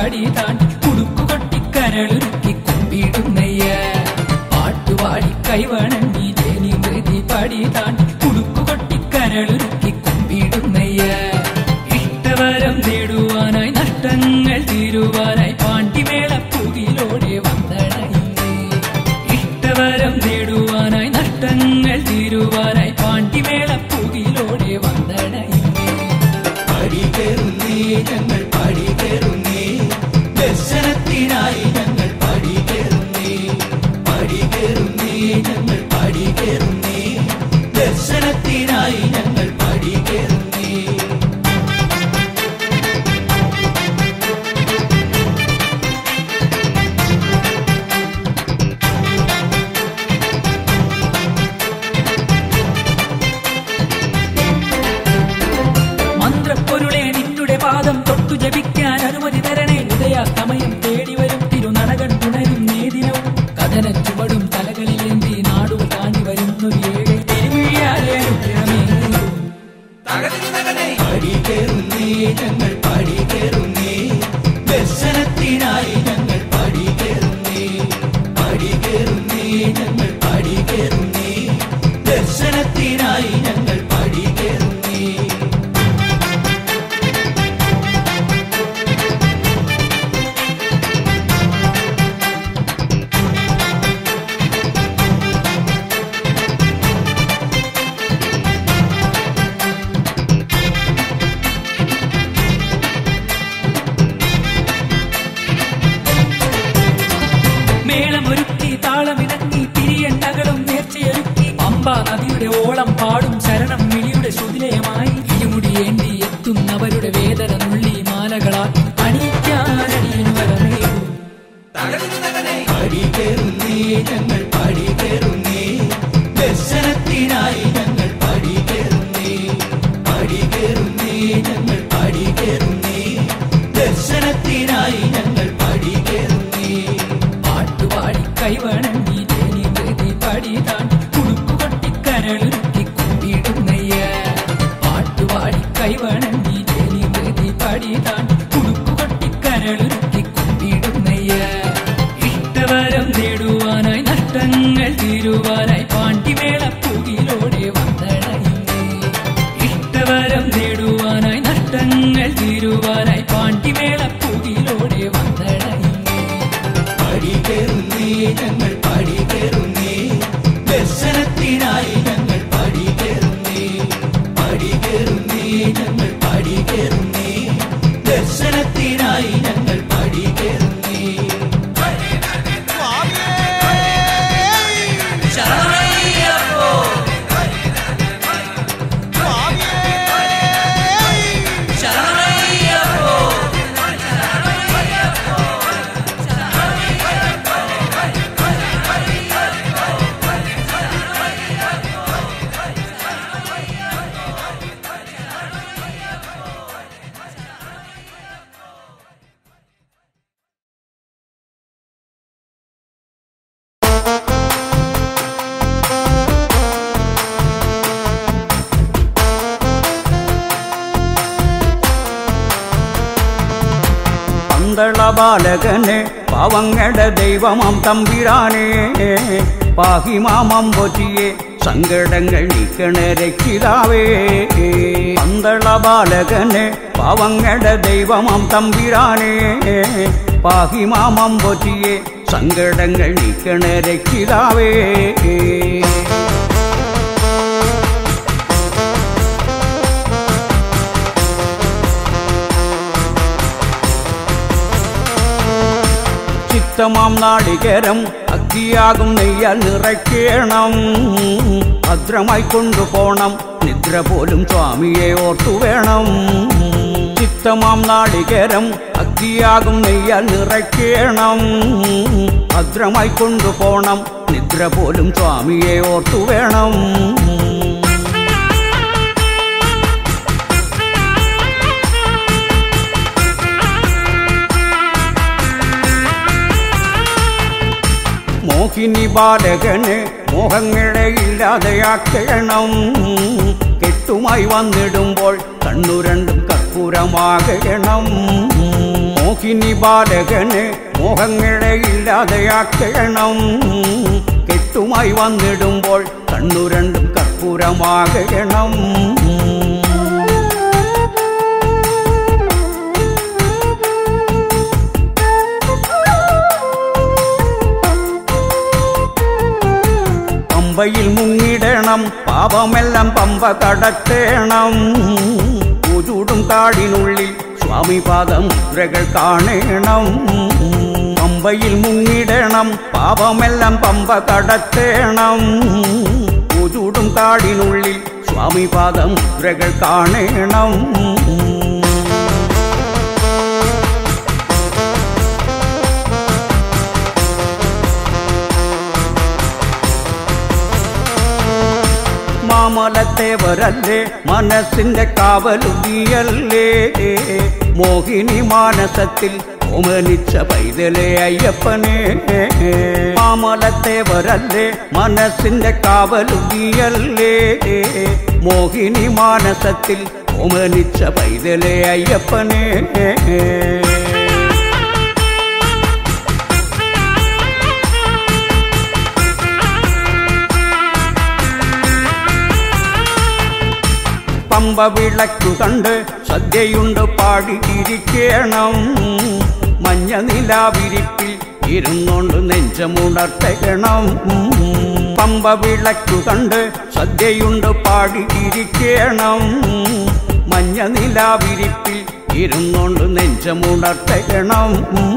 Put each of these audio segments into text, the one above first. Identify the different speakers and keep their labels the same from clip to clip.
Speaker 1: പടി താണ്ടി കുടുക്കു കൊട്ടി കരളുരുക്കി കുമ്പിടുന്നയ്യ പാട്ടുപാടി കൈവണങ്ങി ജനി മൃതി പടി താണ്ടി കുടുക്കു കൊട്ടി കരളുരുക്കി കുമ്പിടുന്നയ്യ ഇഷ്ടവരം നേടുവാനായി നഷ്ടങ്ങൾ തീരുവാനായി പാണ്ടിമേള പുകിലോടെ വന്നണയുന്നേ ഇഷ്ടവരം നേടുവാനായി നഷ്ടങ്ങൾ തീരുവാനായി പാണ്ടിമേള പുകിലോടെ വന്നണയുന്നേ പടികേറുന്നേ ഞങ്ങൾ പടികേറുന്നേ ദർശനത്തിനായി ഞങ്ങൾ പടികേറുന്നേ പടികേറുന്നേ ഞങ്ങൾ പടികേറുന്നേ ദർശനത്തിനായി ഞങ്ങൾ പടികേറുന്നേ മന്ത്രപ്പൊരുളെ നിന്നുടെ പാദം തൊട്ടു ജപിക്കാൻ അനുമതി തരണേ ഉദയാസ്തമയം തേടി വരും തിരുനടകൻ തുണരും നേദിനവും കഥന ചുവടും തലകളിലേന്തി നാടു താണ്ടി വരുന്നൊരു ഏഴ് തിരുവിഴിയാലെ അനുഗ്രഹമേ പടികേറുന്നേ ഞങ്ങൾ പടികേറുന്നേ ദർശനത്തിനായി ഞങ്ങൾ പടികേറുന്നേ പടികേറുന്നേ ഞങ്ങൾ പടികേറുന്നേ ദർശനത്തിനായി ഞങ്ങൾ പടികേറുന്നേ മേളമൊരുക്കി താളമിണങ്ങി തിരിയണ്ടകളും നേർച്ചയൊരുക്കി പമ്പ നദിയുടെ ഓളം പാടും ശരണം വിളിയുടെ ശ്രുതിലയമായി ഇരുമുടിയേന്തി എത്തുന്നവരുടെ വേദന നുള്ളി മാലകളാക്കി അണിയിക്കാനടിയനു വരമേകൂ പടികേറുന്നേ ഞങ്ങൾ പടികേറുന്നേ ദർശനത്തിനായി ഞങ്ങൾ പടികേറുന്നേ പടികേറുന്നേ ഞങ്ങൾ പടികേറുന്നേ ദർശനത്തിനായി ഞങ്ങൾ പടികേറുന്നേ പാട്ടുപാടി കൈവണങ്ങി തേനി മൃതി പടി താണ്ടി കുടുക്കു കൊട്ടി കരളുരുക്കി കുമ്പിടുന്നയ്യ പാട്ടുപാടി കൈവണങ്ങി തേനി മൃതി പടി താണ്ടി കുടുക്കു കൊട്ടി കരളുരുക്കി കുമ്പിടുന്നയ്യ ഇഷ്ടവരം നേടുവാനായി നഷ്ടങ്ങൾ തീരുവാനായി പാണ്ടിമേള പുകിലോടെ വന്നണയുന്നേ ഇഷ്ടവരം നേടുവാനായി നഷ്ടങ്ങൾ തീരുവാനായി പാണ്ടിമേള പുകിലോടെ വന്നണയുന്നേ പടികേറുന്നേ ഞങ്ങൾ പടികേറുന്നേ ദർശനത്തിനായി ഞങ്ങൾ പടികേറുന്നേ പടികേറുന്നേ ഞങ്ങൾ പടികേറുന്നേ ദർശനത്തിനായി ഞങ്ങൾ പടികേറുന്നേ
Speaker 2: പന്തള ബാലകനെ പാവങ്ങളുടെ ദൈവമാം തമ്പിരാനെ പാഹിമാമം പൊറ്റിയെ സങ്കടങ്ങൾ നീക്കണ രക്ഷിതാവേ പന്തള ബാലകനെ പാവങ്ങളുടെ ദൈവമാം തമ്പിരാനെ പാഹിമാമം പൊറ്റിയെ സങ്കടങ്ങൾ നീക്കണ രക്ഷിതാവേ ചിത്തമാം നാളികരം അഗ്നിയാകും നെയ്യാൽ നിറയ്ക്കണം ഭദ്രമായി കൊണ്ടുപോണം നിദ്ര പോലും സ്വാമിയെ ഓർത്തു വേണം ചിത്തമാം നാളികരം അഗ്നിയാകും നെയ്യാൽ നിറയ്ക്കണം ഭദ്രമായി കൊണ്ടുപോണം നിദ്ര പോലും സ്വാമിയെ ഓർത്തു വേണം മോഹിനി ബാലകന് മോഹങ്ങളെ ഇല്ലാതെയാക്കണം കെട്ടുമായി വന്നിടുമ്പോൾ കണ്ണു രണ്ടും കർപ്പൂരമാകണം മോഹിനി മോഹിനി ബാലകന് മോഹങ്ങളെ ഇല്ലാതെയാക്കണം കെട്ടുമായി വന്നിടുമ്പോൾ കണ്ണു രണ്ടും കർപ്പൂരമാകണം പമ്പയിൽ മുങ്ങിടണം പാപമെല്ലാം പമ്പ കടത്തേണം ചൂടും കാടിനുള്ളിൽ സ്വാമി പാദമുദ്രകൾ കാണണം പമ്പയിൽ മുങ്ങിടണം പാപമെല്ലാം പമ്പ കടത്തേണം ചൂടും കാടിനുള്ളിൽ സ്വാമി പാദമുദ്രകൾ കാണണം മാമലത്തേവരല്ലേ മനസ്സിന്റെ കാവലുതിയല്ലേ മോഹിനി മാനസത്തിൽ ഓമനിച്ച പൈതലെ അയ്യപ്പനെ മാമലത്തേവരല്ലേ മനസ്സിന്റെ കാവലുതിയല്ലേ മോഹിനി മാനസത്തിൽ ഓമനിച്ച പൈതലെ അയ്യപ്പനെ പമ്പ വിളക്കു കണ്ട് സദ്യയുണ്ട് പാടിയിരിക്കണം മഞ്ഞ നിലാവിരിപ്പിൽ ഇരുന്നോണ്ട് നെഞ്ചമുണർത്തണം പമ്പ വിളക്കു കണ്ട് സദ്യയുണ്ട് പാടിയിരിക്കണം മഞ്ഞ നിലാവിരിപ്പിൽ ഇരുന്നോണ്ട് നെഞ്ചമുണർത്തണം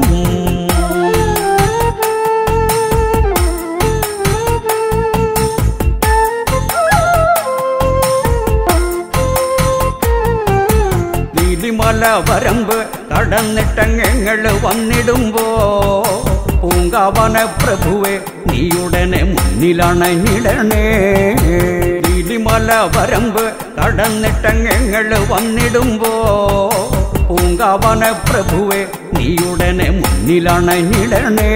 Speaker 2: നീലിമല വരമ്പ് കടന്നിട്ടങ്ങങ്ങള് വന്നിടുമ്പോ പൂങ്കാവന പ്രഭുവെ നീയുടനെ മുന്നിലണഞ്ഞിടണേ നീലിമല വരമ്പ് കടന്നിട്ടങ്ങങ്ങള് വന്നിടുമ്പോ പൂങ്കാവന പ്രഭുവെ നീയുടനെ മുന്നിലണഞ്ഞിടണേ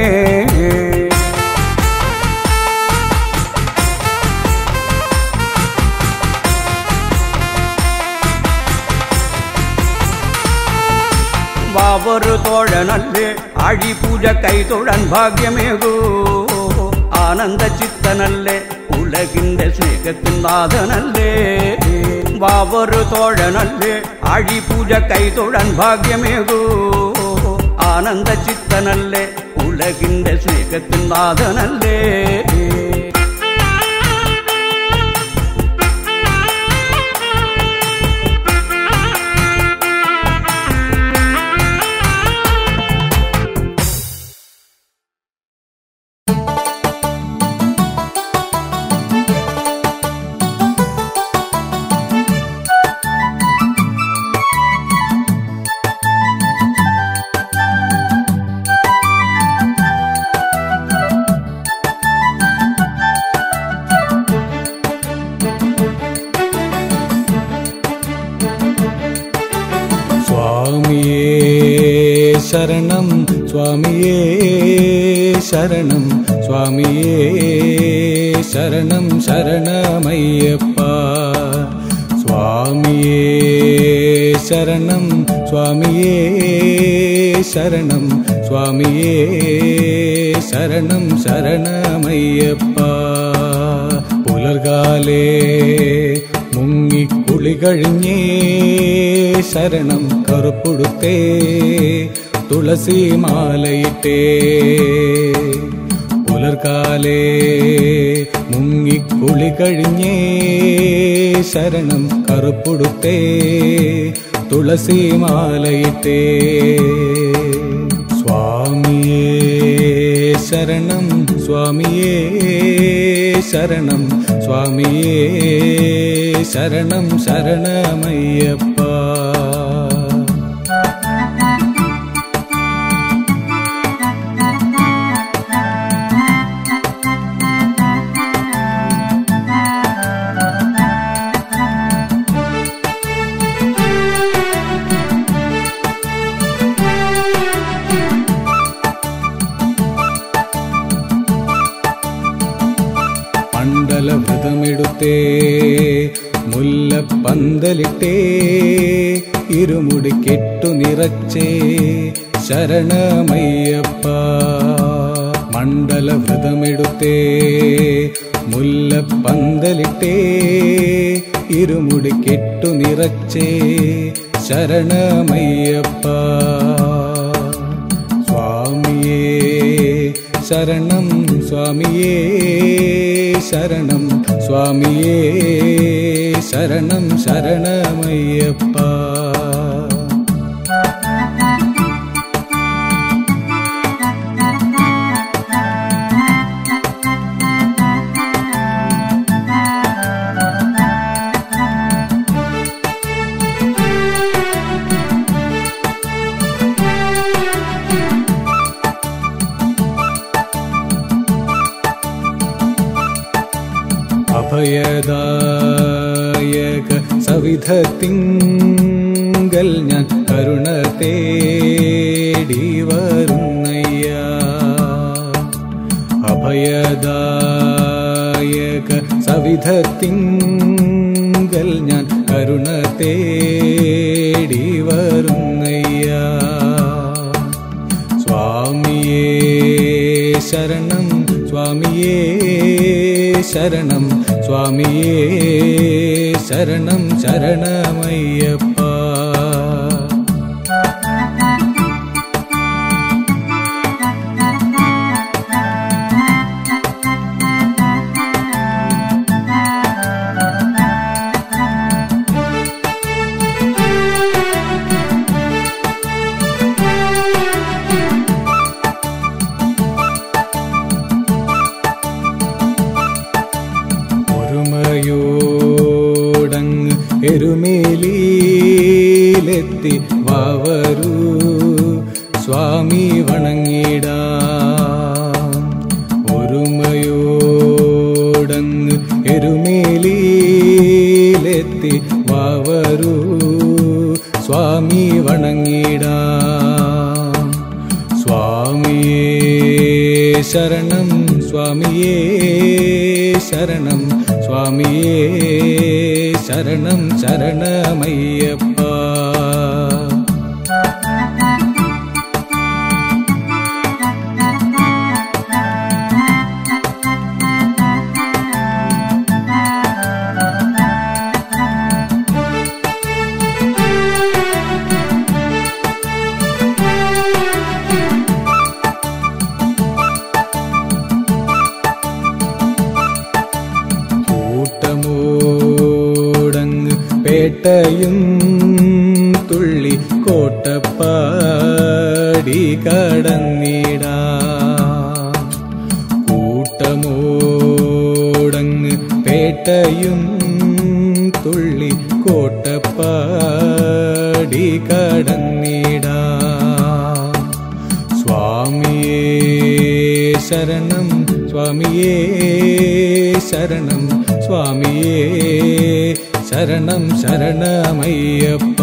Speaker 2: വാവൊരു തോഴനല്ലേ അഴിപൂജ കൈതൊഴൻ ഭാഗ്യമേകൂ ആനന്ദ ചിത്തനല്ലേ ഉലകിന്റെ സ്നേഹത്തിൻ നാഥനല്ലേ വാവൊരു തോഴനല്ലേ അഴിപൂജ കൈതൊഴൻ ഭാഗ്യമേകൂ ആനന്ദ ചിത്തനല്ലേ ഉലകിന്റെ സ്നേഹത്തിൻ നാഥനല്ലേ
Speaker 3: സ്വാമിയേ ശരണം സ്വാമിയേ ശരണം സ്വാമിയേ ശരണം ശരണമയ്യപ്പ സ്വാമിയേ ശരണം സ്വാമിയേ ശരണം സ്വാമിയേ ശരണം ശരണമയ്യപ്പ പുലർകാലേ മുങ്ങിക്കുളി കഴിഞ്ഞേ ശരണം കറുപ്പുടുത്തേ തുളസി മാലയിട്ടേ പുലർകാലേ മുങ്ങിക്കുളി കഴിഞ്ഞേ ശരണം കറുപ്പുടുത്തേ തുളസി മാലയിട്ടേ സ്വാമിയേ ശരണം സ്വാമിയേ ശരണം സ്വാമിയേ ശരണം ശരണമയ്യപ്പ മണ്ഡലവ്രതമെടുത്തേ മുല്ലപ്പന്തലിട്ടേ ഇരുമുടി കെട്ടു നിറച്ചേ ശരണമയ്യപ്പ മണ്ഡലവ്രതമെടുത്തേ മുല്ലപ്പന്തലിട്ടേ ഇരുമുടി കെട്ടു നിറച്ചേ ശരണമയ്യപ്പ സ്വാമിയേ ശരണം സ്വാമിയേ ശരണം സ്വാമിയേ ശരണം ശരണമയ്യപ്പ അഭയദായക സവിധത്തിങ്കൽ ഞാൻ കരുണ തേടി വരുന്നയ്യ അഭയദായക സവിധത്തിങ്കൽ ഞാൻ കരുണ തേടി വരുന്നയ്യ സ്വാമിയേ ശരണം സ്വാമിയേ ശരണം സ്വാമിയേ ശരണം ശരണമയ്യപ്പ ഒരുമയോടങ്ങ് എരുമേലിയിലെത്തി വാവരൂ സ്വാമി വണങ്ങിടാം ഒരുമയോടങ്ങ് എരുമേലിയിലെത്തി വാവരൂ സ്വാമി വണങ്ങിടാം സ്വാമിയേ ശരണം സ്വാമിയേ ശരണം സ്വാമിയേ ശരണം ശരണമയ്യപ്പ കൂട്ടമോടങ്ങ് പേട്ടയും തുള്ളി കോട്ടപ്പാടി കടന്നിടാം കൂട്ടമോടങ്ങ് പേട്ടയും തുള്ളി കോട്ടപ്പാടി കടന്നിടാം സ്വാമിയേ ശരണം സ്വാമിയേ ശരണം സ്വാമിയേ ശരണം ശരണമയ്യപ്പ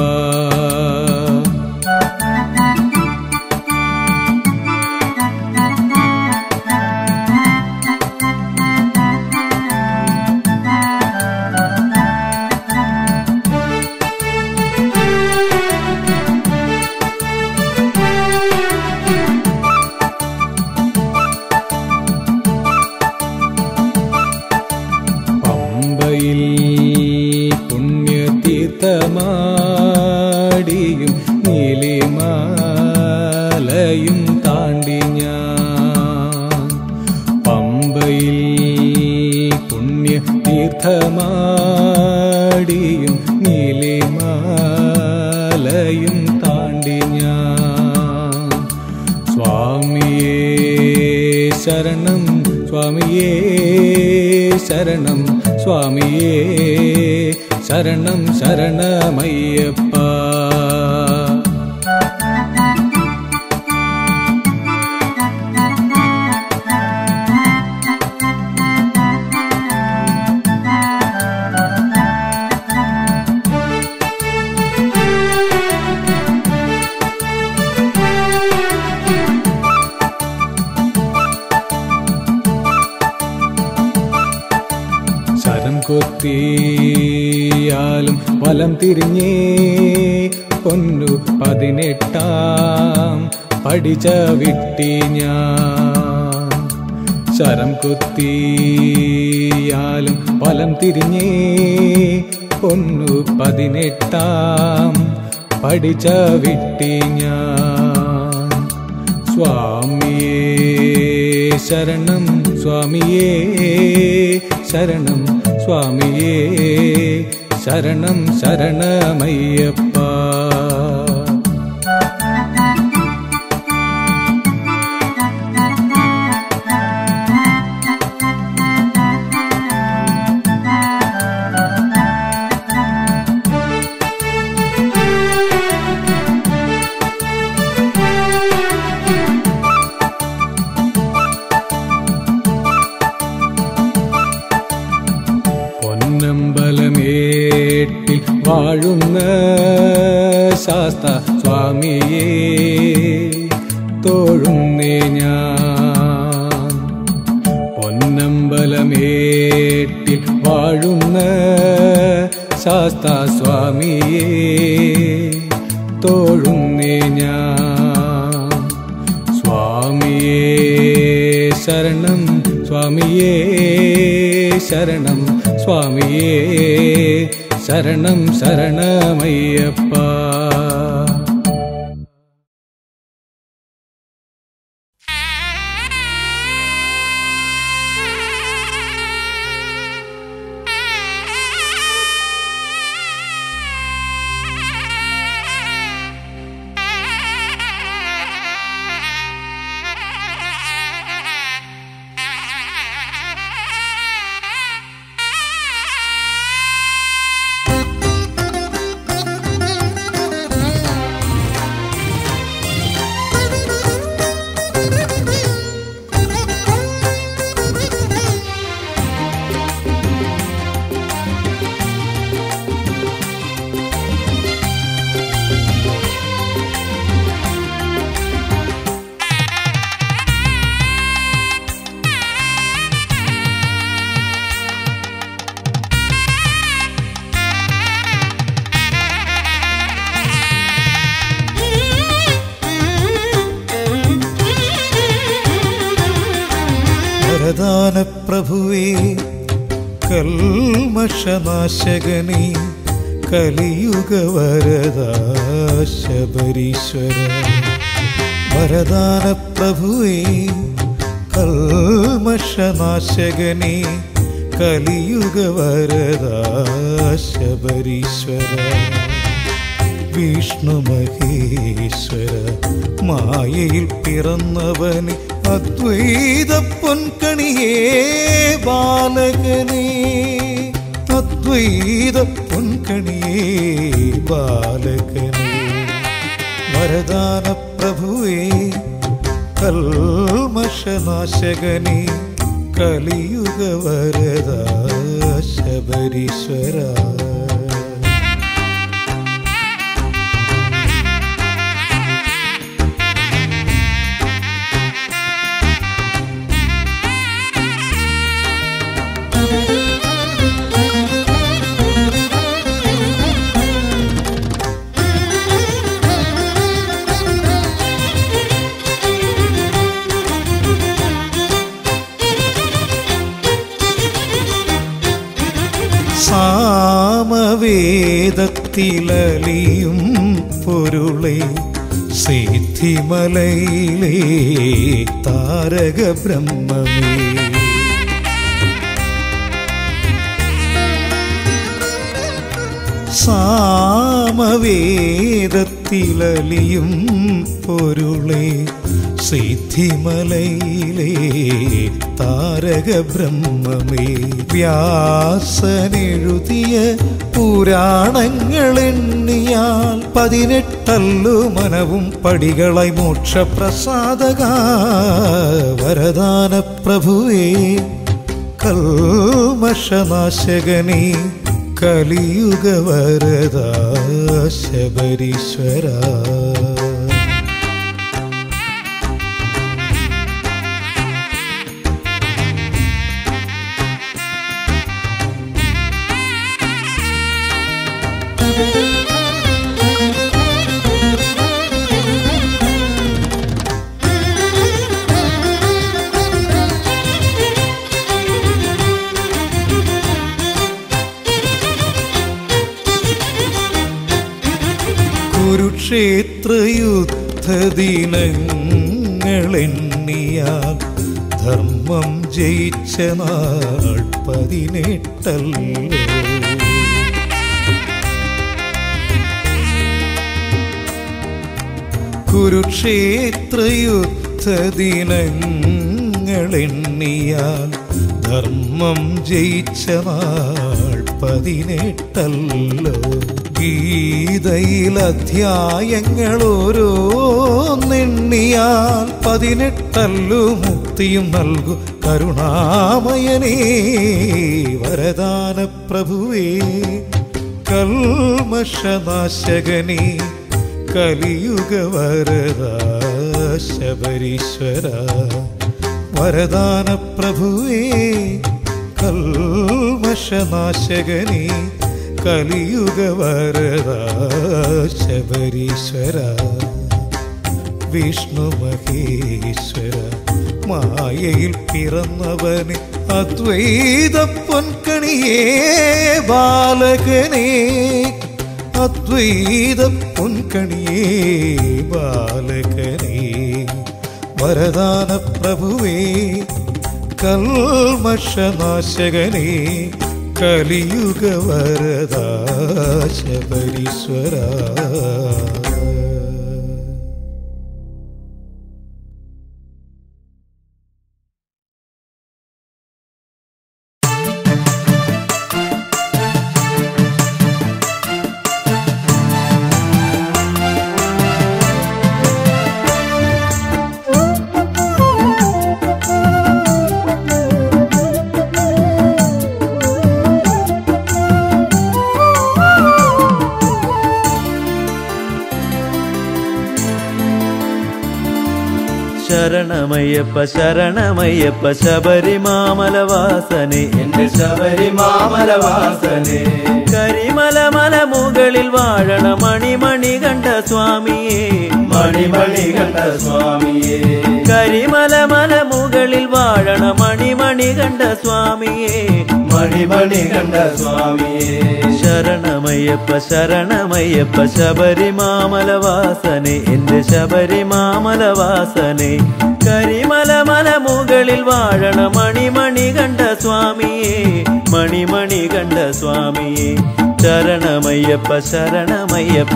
Speaker 3: പമ്പയിൽ പുണ്യതീർത്ഥമാടിയും നീലിമാലയും താണ്ടി ഞാൻ പമ്പയിൽ പുണ്യതീർത്ഥമാടിയും നീലിമാലയും താണ്ടി ഞാൻ സ്വാമിയേ ശരണം സ്വാമിയേ ശരണം സ്വാമിയേ ശരണം ശരണമയ്യപ്പ ശരം കൊത്തിയാലും വലം തിരിഞ്ഞേ പൊന്നു പതിനെട്ടാം പഠിച്ച വിട്ടി ഞാൻ ശരം കുത്തിയാലും ഫലം തിരിഞ്ഞേ ഒന്നു പതിനെട്ടാം പഠിച്ച വിട്ടി ഞാൻ സ്വാമിയേ ശരണം സ്വാമിയേ ശരണം സ്വാമിയേ ശരണം ശരണമയ്യപ്പ പൊന്നമ്പലമേട്ടിൽ വാഴുന്ന ശാസ്ത സ്വാമിയേ തോഴുന്നേ ഞാൻ പൊന്നമ്പലമേട്ടിൽ വാഴുന്ന ശാസ്ത സ്വാമിയേ തോഴുന്നേ ഞാൻ സ്വാമിയേ ശരണം സ്വാമിയേ ശരണം സ്വാമിയേ ശരണം ശരണമയ്യപ്പ
Speaker 4: വരദാന പ്രഭുവേ കൽമഷനാശകനേ കലിയുഗ വരദ ശബരീശ്വര വരദാന പ്രഭുവേ കൽമഷനാശകനേ കലിയുഗ വരദ ശബരീശ്വര വിഷ്ണു മഹേശ്വര മായയിൽ പിറന്നവന് അദ്വൈത പൊൻകണിയേ ബാലകനേ അദ്വൈത പൊൻകണിയേ ബാലകനേ വരദാന പ്രഭുവേ കൽമഷനാശകനേ കലിയുഗ വരദ ശബരീശ്വര സാമവേദത്തിലലിയും പൊരുളെ സിദ്ധിമലയിലെ താരക ബ്രഹ്മമേ സാമവേദത്തിലലിയും പൊരുളെ സിദ്ധിമലയിലെ താരക ബ്രഹ്മമേ വ്യാസനെഴുതിയ പുരാണങ്ങൾ എണ്ണിയാൽ പതിനെട്ടല്ലു മനവും പടികളായി മോക്ഷപ്രസാദക വരദാന പ്രഭുവേ കൽമഷനാശകനേ കലിയുഗ വരദ ശബരീശ്വര കുരുക്ഷേത്രയുദ്ധദിനങ്ങളെണ്ണിയാൽ ധർമ്മം ജയിച്ച നാൾ പതിനെട്ടല്ലോ കുരുക്ഷേത്രയുദ്ധദിനങ്ങളെണ്ണിയാൽ ധർമ്മം ജയിച്ച നാൾ പതിനെട്ടല്ലോ ഗീതയിൽ അധ്യായങ്ങൾ ഓരോന്നെണ്ണിയാൽ പതിനെട്ടല്ലു മുക്തിയും നൽകു കരുണാമയനേ വരദാന പ്രഭുവേ കൽമഷനാശകനേ കലിയുഗ വരദ ശബരീശ്വര വരദാന പ്രഭുവേ കൽമഷനാശകനേ കലിയുഗ വരദ ശബരീശ്വര വിഷ്ണു മഹേശ്വര മായയിൽ പിറന്നവന് അദ്വൈത പൊൻകണിയേ ബാലകനേ അദ്വൈത പൊൻകണിയേ ബാലകനേ വരദാന പ്രഭുവേ കൽമഷനാശകനേ കലിയുഗ വരദ ശബരീശ്വര
Speaker 5: ശരണമയ്യപ്പ ശരണമയ്യപ്പ ശബരിമാമലവാസനെ എന്റെ ശബരിമാമലവാസനെ കരിമല മല മുകളിൽ വാഴണ മണിമണി കണ്ട സ്വാമിയെ മണിമണി കണ്ട സ്വാമിയെ കരിമല മല മുകളിൽ വാഴണ മണിമണി കണ്ട സ്വാമിയെ മണിമണി കണ്ട സ്വാമിയെ ശരണമയ്യപ്പ ശരണമയ്യപ്പ ശബരിമാമലവാസനെ എന്റെ ശബരിമാമലവാസനെ കരിമല മല മുകളിൽ വാഴണ മണിമണി കണ്ട സ്വാമിയെ മണിമണി കണ്ട സ്വാമിയെ ശരണമയ്യപ്പ ശരണമയ്യപ്പ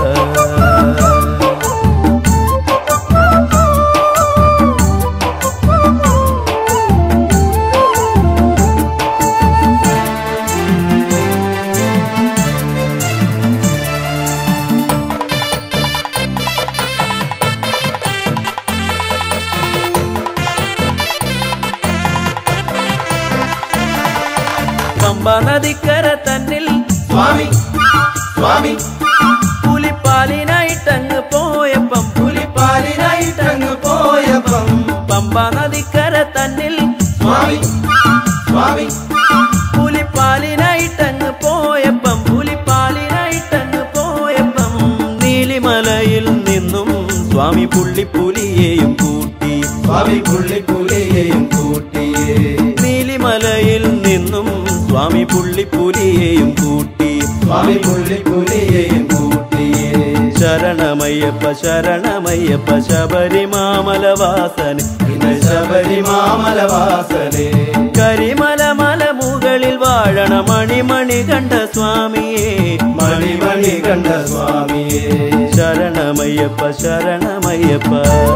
Speaker 5: പമ്പ നദിക്കര തന്നിൽ സ്വാമി സ്വാമി പുലിപ്പാലിനായിട്ടങ്ങ് പോയപ്പം പുലിപ്പാലിനായിട്ടങ്ങ് പോയപ്പം പമ്പ നദിക്കര തന്നിൽ സ്വാമി സ്വാമി പുലിപ്പാലിനായിട്ടങ്ങ് പോയപ്പം പുലിപ്പാലിനായിട്ടങ്ങ് പോയപ്പം നീലിമലയിൽ നിന്നും സ്വാമി പുള്ളിപ്പുലിയെയും കൂട്ടി സ്വാമി പുള്ളിപ്പുലിയെയും കൂട്ടി നീലിമലയിൽ നിന്നും സ്വാമി പുള്ളിപ്പുലിയെയും കൂട്ടി സ്വാമി പുള്ളിപ്പുലിയെയും കൂട്ടി ശരണമയ്യപ്പ ശരണമയ്യപ്പ ശബരിമാമലവാസനെ പിന്നെ ശബരിമാമലവാസനെ കരിമല മല മുകളിൽ വാഴണ മണിമണി കണ്ട സ്വാമിയെ മണിമണി കണ്ട സ്വാമിയെ ശരണമയ്യപ്പ ശരണമയ്യപ്പ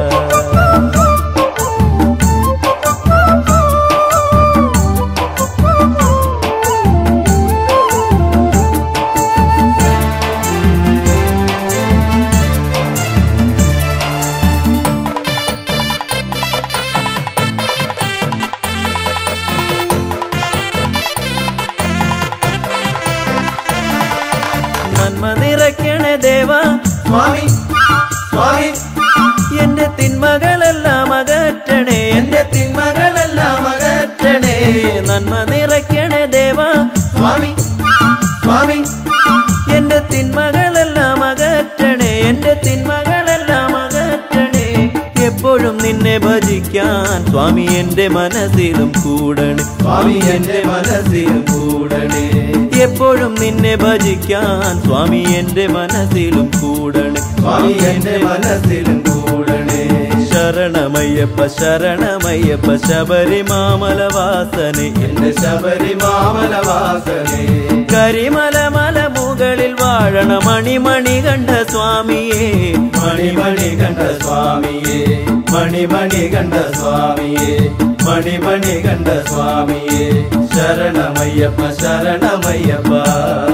Speaker 5: നന്മ നിറയ്ക്കണേ ദേവ സ്വാമി സ്വാമി എന്റെ തിന്മകളെല്ലാം അകറ്റണേ എന്റെ തിന്മകളെല്ലാം അകറ്റണേ നന്മ നിറയ്ക്കണേ ദേവ സ്വാമി സ്വാമി എന്റെ തിന്മകളെല്ലാം അകറ്റണേ എന്റെ തിന്മകളെല്ലാം അകറ്റണേ എപ്പോഴും നിന്നെ ഭജിക്കാൻ സ്വാമി എന്റെ മനസ്സിലും കൂടണേ സ്വാമി എന്റെ മനസ്സിലും കൂടണേ എപ്പോഴും നിന്നെ ഭജിക്കാൻ സ്വാമി എന്റെ മനസ്സിലും കൂടണേ
Speaker 6: സ്വാമി എന്റെ മനസ്സിലും കൂടണേ
Speaker 5: ശരണമയ്യപ്പ ശരണമയ്യപ്പ ശബരിമാമലവാസനെ
Speaker 6: എന്റെ ശബരിമാമലവാസനേ
Speaker 5: കരിമല മല മുകളിൽ വാഴണ മണിമണി കണ്ട സ്വാമിയേ
Speaker 6: മണിമണി കണ്ട സ്വാമിയേ മണിമണി കണ്ട സ്വാമിയേ മണിമണി കണ്ട സ്വാമിയേ ശരണമയ്യപ്പ ശരണമയ്യപ്പ